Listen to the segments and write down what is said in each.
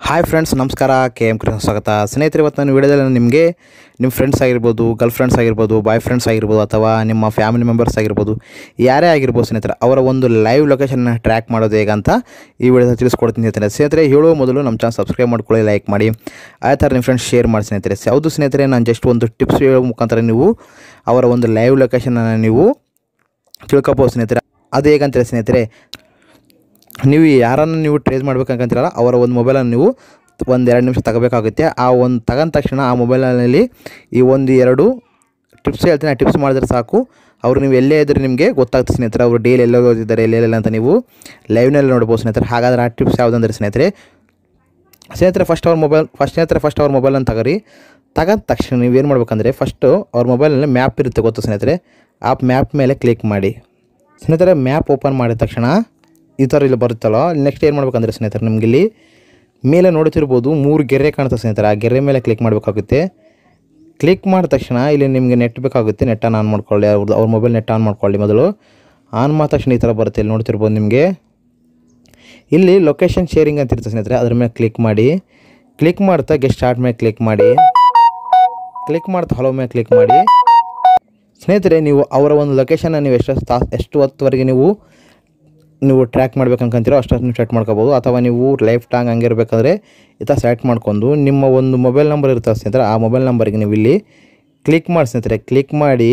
hi friends ನಮಸ್ಕಾರ K M Krishna ಸ್ವಾಗತ ಸ್ನೇಹಿತರೆ ಇವತ್ತು ನಾನು ವಿಡಿಯೋದಲ್ಲಿ ನಾನು ನಿಮಗೆ ನಿಮ್ಮ ಫ್ರೆಂಡ್ಸ್ ಆಗಿರ್ಬೋದು ಗರ್ಲ್ ಫ್ರೆಂಡ್ಸ್ ಆಗಿರ್ಬೋದು ಬಾಯ್ ಫ್ರೆಂಡ್ಸ್ ಆಗಿರ್ಬೋದು ಅಥವಾ ನಿಮ್ಮ ಫ್ಯಾಮಿಲಿ ಮೆಂಬರ್ಸ್ ಆಗಿರ್ಬೋದು ಯಾರೇ ಆಗಿರ್ಬೋದು ಸ್ನೇಹಿತರೆ ಅವರ ಒಂದು ಲೈವ್ ಲೊಕೇಶನ್ನ ಟ್ರ್ಯಾಕ್ ಮಾಡೋದು ಹೇಗೆ ಅಂತ ಈ ವಿಡಿಯೋದಲ್ಲಿ ತಿಳಿಸ್ಕೊಡ್ತೀನಿ ಸ್ನೇಹಿತರೆ ಸ್ನೇಹಿತರೆ ಹೇಳುವ ಮೊದಲು ನಮ್ಮ ಚಾನಲ್ ಸಬ್ಸ್ಕ್ರೈಬ್ ಮಾಡ್ಕೊಳ್ಳಿ ಲೈಕ್ ಮಾಡಿ ಆ ಥರ ನಿಮ್ಮ ಫ್ರೆಂಡ್ಸ್ ಶೇರ್ ಮಾಡಿ ಸ್ನೇಹಿತರೆ ಯಾವುದು ಸ್ನೇಹಿತರೆ ನಾನು ಜಸ್ಟ್ ಒಂದು ಟಿಪ್ಸ್ ಹೇಳೋ ಮುಖಾಂತರ ನೀವು ಅವರ ಒಂದು ಲೈವ್ ಲೊಕೇಶನನ್ನು ನೀವು ತಿಳ್ಕೊಬೋದು ಸ್ನೇಹಿತರೆ ಅದು ಹೇಗಂತಾರೆ ಸ್ನೇಹಿತರೆ ನೀವು ಯಾರನ್ನು ನೀವು ಟ್ರೇಸ್ ಮಾಡ್ಬೇಕಂತೀರಲ್ಲ ಅವರ ಒಂದು ಮೊಬೈಲನ್ನು ನೀವು ಒಂದು ಎರಡು ನಿಮಿಷ ತಗೋಬೇಕಾಗುತ್ತೆ ಆ ಒಂದು ತಗೊಂಡ ತಕ್ಷಣ ಆ ಮೊಬೈಲ್ನಲ್ಲಿ ಈ ಒಂದು ಎರಡು ಟಿಪ್ಸ್ ಹೇಳ್ತೀನಿ ಆ ಟಿಪ್ಸ್ ಮಾಡಿದ್ರೆ ಸಾಕು ಅವರು ನೀವು ಎಲ್ಲೇ ಇದ್ದರೆ ನಿಮಗೆ ಗೊತ್ತಾಗ್ತದೆ ಸ್ನೇಹಿತರೆ ಅವರು ಡೈಲಿ ಎಲ್ಲೋ ಓದಿದ್ದಾರೆ ಎಲ್ಲೆಲ್ಲ ಅಂತ ನೀವು ಲೈವ್ನಲ್ಲಿ ನೋಡ್ಬೋದು ಸ್ನೇಹಿತರೆ ಹಾಗಾದ್ರೆ ಆ ಟಿಪ್ಸ್ ಯಾವುದಂದ್ರೆ ಸ್ನೇಹಿತರೆ ಸ್ನೇಹಿತರೆ ಫಸ್ಟ್ ಅವ್ರ ಮೊಬೈಲ್ ಫಸ್ಟ್ ಸ್ನೇಹಿತರೆ ಫಸ್ಟ್ ಅವ್ರ ಮೊಬೈಲನ್ನು ತಗೋರಿ ತಗೊಂಡ ತಕ್ಷಣ ನೀವು ಏನು ಮಾಡ್ಬೇಕಂದ್ರೆ ಫಸ್ಟು ಅವ್ರ ಮೊಬೈಲಲ್ಲಿ ಮ್ಯಾಪ್ ಇರುತ್ತೆ ಗೊತ್ತು ಸ್ನೇಹಿತರೆ ಆ ಮ್ಯಾಪ್ ಮೇಲೆ ಕ್ಲಿಕ್ ಮಾಡಿ ಸ್ನೇಹಿತರೆ ಮ್ಯಾಪ್ ಓಪನ್ ಮಾಡಿದ ತಕ್ಷಣ ಈ ಥರ ಇಲ್ಲಿ ಬರುತ್ತಲ್ಲ ನೆಕ್ಸ್ಟ್ ಏನು ಮಾಡ್ಬೇಕಂದ್ರೆ ಸ್ನೇಹಿತರೆ ನಿಮ್ಗೆ ಇಲ್ಲಿ ಮೇಲೆ ನೋಡ್ತಿರ್ಬೋದು ಮೂರು ಗೆರೆ ಕಾಣುತ್ತೆ ಸ್ನೇಹಿತರೆ ಆ ಗೆರೆ ಮೇಲೆ ಕ್ಲಿಕ್ ಮಾಡಬೇಕಾಗುತ್ತೆ ಕ್ಲಿಕ್ ಮಾಡಿದ ತಕ್ಷಣ ಇಲ್ಲಿ ನಿಮಗೆ ನೆಟ್ ಬೇಕಾಗುತ್ತೆ ನೆಟ್ಟನ್ನು ಆನ್ ಮಾಡ್ಕೊಳ್ಳಿ ಅವ್ರದ್ದು ಅವ್ರ ಮೊಬೈಲ್ ನೆಟ್ ಆನ್ ಮಾಡ್ಕೊಳ್ಳಿ ಮೊದಲು ಆನ್ ಮಾಡಿದ ತಕ್ಷಣ ಈ ಥರ ಬರುತ್ತೆ ಇಲ್ಲಿ ನೋಡ್ತಿರ್ಬೋದು ನಿಮಗೆ ಇಲ್ಲಿ ಲೊಕೇಶನ್ ಶೇರಿಂಗ್ ಅಂತ ಇರುತ್ತೆ ಸ್ನೇಹಿತರೆ ಅದ್ರ ಮೇಲೆ ಕ್ಲಿಕ್ ಮಾಡಿ ಕ್ಲಿಕ್ ಮಾಡ್ತಾ ಗೆಸ್ಟ್ ಸ್ಟಾರ್ಟ್ ಮೇಲೆ ಕ್ಲಿಕ್ ಮಾಡಿ ಕ್ಲಿಕ್ ಮಾಡ್ತಾ ಹಲೋ ಮೇಲೆ ಕ್ಲಿಕ್ ಮಾಡಿ ಸ್ನೇಹಿತರೆ ನೀವು ಅವರ ಒಂದು ಲೊಕೇಶನ್ನ ನೀವು ಎಷ್ಟು ತಾ ಎಷ್ಟು ಹೊತ್ತುವರೆಗೆ ನೀವು ನೀವು ಟ್ರ್ಯಾಕ್ ಮಾಡ್ಬೇಕಂತೀರೋ ಅಷ್ಟನ್ನು ನೀವು ಸೆಟ್ ಮಾಡ್ಕೋಬೋದು ಅಥವಾ ನೀವು ಲೈಫ್ ಟಾಂಗ್ ಹಂಗಿರ್ಬೇಕಾದ್ರೆ ಈ ಥರ ಸೆಟ್ ಮಾಡ್ಕೊಂಡು ನಿಮ್ಮ ಒಂದು ಮೊಬೈಲ್ ನಂಬರ್ ಇರ್ತದೆ ಸ್ನೇಹಿತರೆ ಆ ಮೊಬೈಲ್ ನಂಬರ್ಗೆ ನೀವು ಇಲ್ಲಿ ಕ್ಲಿಕ್ ಮಾಡಿ ಸ್ನೇಹಿತರೆ ಕ್ಲಿಕ್ ಮಾಡಿ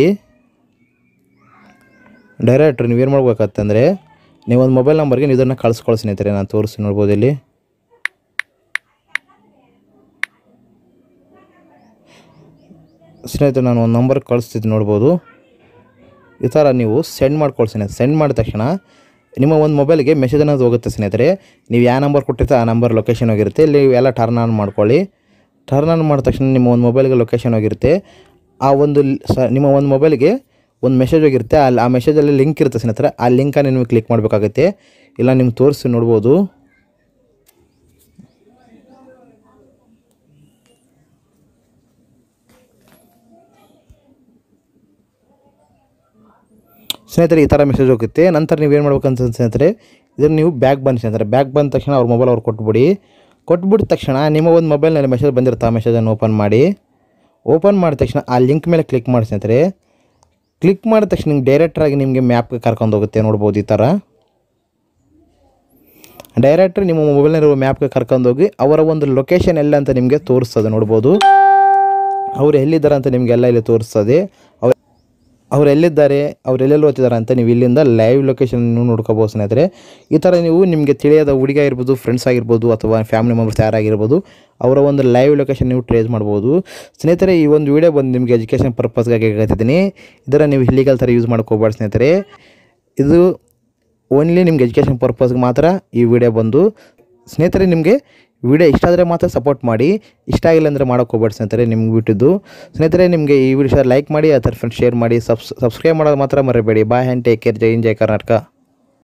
ಡೈರೆಕ್ಟ್ ನೀವು ಏನು ಮಾಡ್ಬೇಕಂತಂದರೆ ನೀವು ಒಂದು ಮೊಬೈಲ್ ನಂಬರ್ಗೆ ನೀವು ಇದನ್ನು ಕಳಿಸ್ಕೊಳ್ಳಿ ಸ್ನೇಹಿತರೆ ನಾನು ತೋರಿಸಿ ನೋಡ್ಬೋದು ಇಲ್ಲಿ ಸ್ನೇಹಿತರೆ ನಾನು ಒಂದು ನಂಬರ್ ಕಳಿಸ್ತಿದ್ದು ನೋಡ್ಬೋದು ಈ ಥರ ನೀವು ಸೆಂಡ್ ಮಾಡ್ಕೊಳ್ಳಿ ಸ್ನೇಹಿತರೆ ಸೆಂಡ್ ಮಾಡಿದ ತಕ್ಷಣ ನಿಮ್ಮ ಒಂದು ಮೊಬೈಲ್ಗೆ ಮೆಸೇಜ್ ಅನ್ನೋದು ಹೋಗುತ್ತೆ ಸ್ನೇಹಿತರೆ ನೀವು ಯಾವ ನಂಬರ್ ಕೊಟ್ಟಿರ್ತೀರ ಆ ನಂಬರ್ ಲೊಕೇಶನ್ ಹೋಗಿರುತ್ತೆ ಇಲ್ಲಿ ಎಲ್ಲ ಟರ್ನ್ ಆನ್ ಮಾಡ್ಕೊಳ್ಳಿ ಟರ್ನ್ ಆನ್ ಮಾಡಿದ ತಕ್ಷಣ ನಿಮ್ಮ ಒಂದು ಮೊಬೈಲ್ಗೆ ಲೊಕೇಶನ್ ಹೋಗಿರುತ್ತೆ ಆ ಒಂದು ಲ್- ಸ ನಿಮ್ಮ ಒಂದು ಮೊಬೈಲ್ಗೆ ಒಂದು ಮೆಸೇಜ್ ಹೋಗಿರುತ್ತೆ ಅಲ್ಲಿ ಆ ಮೆಸೇಜಲ್ಲಿ ಲಿಂಕ್ ಇರುತ್ತೆ ಸ್ನೇಹಿತರೆ ಆ ಲಿಂಕನ್ನು ನೀವು ಕ್ಲಿಕ್ ಮಾಡಬೇಕಾಗುತ್ತೆ ಇಲ್ಲ ನಿಮ್ಗೆ ತೋರಿಸಿ ನೋಡ್ಬೋದು ಸ್ನೇಹಿತರೆ ಈ ಥರ ಮೆಸೇಜ್ ಹೋಗುತ್ತೆ ನಂತರ ನೀವು ಏನು ಮಾಡ್ಬೇಕಂತ ಸ್ನೇಹಿತರೆ ಇದನ್ನು ನೀವು ಬ್ಯಾಗ್ ಬಂದು ಸ್ನೇಹಿತರೆ ಬ್ಯಾಗ್ ಬಂದ ತಕ್ಷಣ ಅವ್ರ ಮೊಬೈಲ್ ಅವ್ರು ಕೊಟ್ಬಿಡಿ ಕೊಟ್ಬಿಟ್ಟ ತಕ್ಷಣ ನಿಮ್ಮ ಒಂದು ಮೊಬೈಲ್ನಲ್ಲಿ ಮೆಸೇಜ್ ಬಂದಿರುತ್ತೆ ಆ ಮೆಸೇಜನ್ನು ಓಪನ್ ಮಾಡಿ ಓಪನ್ ಮಾಡಿದ ತಕ್ಷಣ ಆ ಲಿಂಕ್ ಮೇಲೆ ಕ್ಲಿಕ್ ಮಾಡಿ ಸ್ನೇಹಿತರೆ ಕ್ಲಿಕ್ ಮಾಡಿದ ತಕ್ಷಣ ನಿಮ್ಗೆ ಡೈರೆಕ್ಟ್ರಾಗಿ ನಿಮಗೆ ಮ್ಯಾಪ್ಗೆ ಕರ್ಕೊಂಡು ಹೋಗುತ್ತೆ ನೋಡ್ಬೋದು ಈ ಥರ ಡೈರೆಕ್ಟ್ರಿ ನಿಮ್ಮ ಮೊಬೈಲ್ನಲ್ಲಿರುವ ಮ್ಯಾಪ್ಗೆ ಕರ್ಕೊಂಡೋಗಿ ಅವರ ಒಂದು ಲೊಕೇಶನ್ ಎಲ್ಲ ಅಂತ ನಿಮಗೆ ತೋರಿಸ್ತದೆ ನೋಡ್ಬೋದು ಅವ್ರು ಎಲ್ಲಿದ್ದಾರೆ ಅಂತ ನಿಮಗೆಲ್ಲ ಇಲ್ಲಿ ತೋರಿಸ್ತದೆ ಅವ್ರು ಅವ್ರು ಎಲ್ಲಿದ್ದಾರೆ ಅವ್ರು ಎಲ್ಲೆಲ್ಲಿ ಓದ್ತಿದ್ದಾರೆ ಅಂತ ನೀವು ಇಲ್ಲಿಂದ ಲೈವ್ ಲೊಕೇಶನ್ ನೋಡ್ಕೋಬೋದು ಸ್ನೇಹಿತರೆ ಈ ಥರ ನೀವು ನಿಮಗೆ ತಿಳಿಯದ ಹುಡುಗ ಇರ್ಬೋದು ಫ್ರೆಂಡ್ಸ್ ಆಗಿರ್ಬೋದು ಅಥವಾ ಫ್ಯಾಮಿಲಿ ಮೆಂಬರ್ಸ್ ಯಾರಾಗಿರ್ಬೋದು ಅವರ ಒಂದು ಲೈವ್ ಲೊಕೇಶನ್ ನೀವು ಟ್ರೇಸ್ ಮಾಡ್ಬೋದು ಸ್ನೇಹಿತರೆ ಈ ಒಂದು ವಿಡಿಯೋ ಬಂದು ನಿಮಗೆ ಎಜುಕೇಷನ್ ಪರ್ಪಸ್ಗಾಗಿ ಹೇಳ್ತಿದ್ದೀನಿ ಇದರ ನೀವು ಇಲ್ಲಿಗಲ್ ಥರ ಯೂಸ್ ಮಾಡ್ಕೋಬಾರ್ದು ಸ್ನೇಹಿತರೆ ಇದು ಓನ್ಲಿ ನಿಮ್ಗೆ ಎಜುಕೇಷನ್ ಪರ್ಪಸ್ಗೆ ಮಾತ್ರ ಈ ವಿಡಿಯೋ ಬಂದು ಸ್ನೇಹಿತರೆ ನಿಮಗೆ ವಿಡಿಯೋ ಇಷ್ಟ ಆದರೆ ಮಾತ್ರ ಸಪೋರ್ಟ್ ಮಾಡಿ ಇಷ್ಟ ಆಗಿಲ್ಲ ಅಂದರೆ ಮಾಡೋಕೆ ಹೋಗ್ಬೇಡಿ ಸ್ನೇಹಿತರೆ ನಿಮ್ಗೆ ಬಿಟ್ಟಿದ್ದು ಸ್ನೇಹಿತರೆ ನಿಮಗೆ ಈ ವಿಡಿಯೋ ಲೈಕ್ ಮಾಡಿ ಆ ಥರ ಫ್ರೆಂಡ್ಸ್ ಶೇರ್ ಮಾಡಿ ಸಬ್ಸ್ ಸಬ್ಸ್ಕ್ರೈಬ್ ಮಾಡೋದು ಮಾತ್ರ ಮರಿಬೇಡಿ bye hand take care Jai ಇನ್ ಜೈ ಕರ್ನಾಟಕ